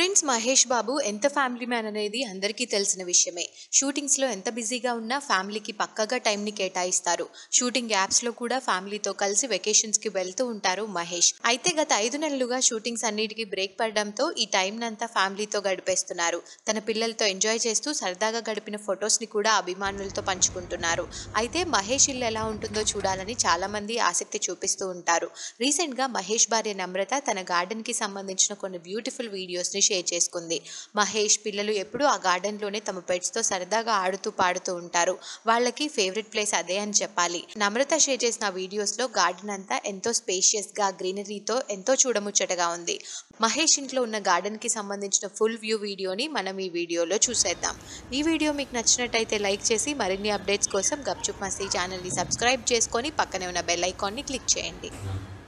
prince Mahesh బాబు ఎంత family man అనేది అందరికీ తెలిసిన విషయమే షూటింగ్స్లో ఎంత బిజీగా ఉన్నా ఫ్యామిలీకి పక్కగా టైంని కేటాయిస్తారు షూటింగ్ యాప్స్లో కూడా ఫ్యామిలీతో కలిసి వెకేషన్స్కి వెళ్తూ ఉంటారు మహేష్ అయితే గత ఐదు నెలలుగా షూటింగ్స్ అన్నిటికీ బ్రేక్ పడడంతో ఈ టైంనంతా ఫ్యామిలీతో గడిపేస్తున్నారు తన పిల్లలతో ఎంజాయ్ చేస్తూ సరదాగా గడిపిన ఫొటోస్ని కూడా అభిమానులతో పంచుకుంటున్నారు అయితే మహేష్ ఇల్లు ఎలా ఉంటుందో చూడాలని చాలామంది ఆసక్తి చూపిస్తూ ఉంటారు రీసెంట్గా మహేష్ భార్య నమ్రత తన గార్డెన్కి సంబంధించిన కొన్ని బ్యూటిఫుల్ వీడియోస్ని షేర్ చేసుకుంది మహేష్ పిల్లలు ఎప్పుడూ ఆ గార్డెన్లోనే తమ పెట్స్తో సరదాగా ఆడుతూ పాడుతూ ఉంటారు వాళ్ళకి ఫేవరెట్ ప్లేస్ అదే అని చెప్పాలి నమ్రత షేర్ చేసిన ఆ వీడియోస్లో గార్డెన్ అంతా ఎంతో స్పేషియస్గా గ్రీనరీతో ఎంతో చూడముచ్చటగా ఉంది మహేష్ ఇంట్లో ఉన్న గార్డెన్కి సంబంధించిన ఫుల్ వ్యూ వీడియోని మనం ఈ వీడియోలో చూసేద్దాం ఈ వీడియో మీకు నచ్చినట్టయితే లైక్ చేసి మరిన్ని అప్డేట్స్ కోసం గప్చుప్ మస్తీ ఛానల్ని సబ్స్క్రైబ్ చేసుకొని పక్కనే ఉన్న బెల్ ఐకాన్ని క్లిక్ చేయండి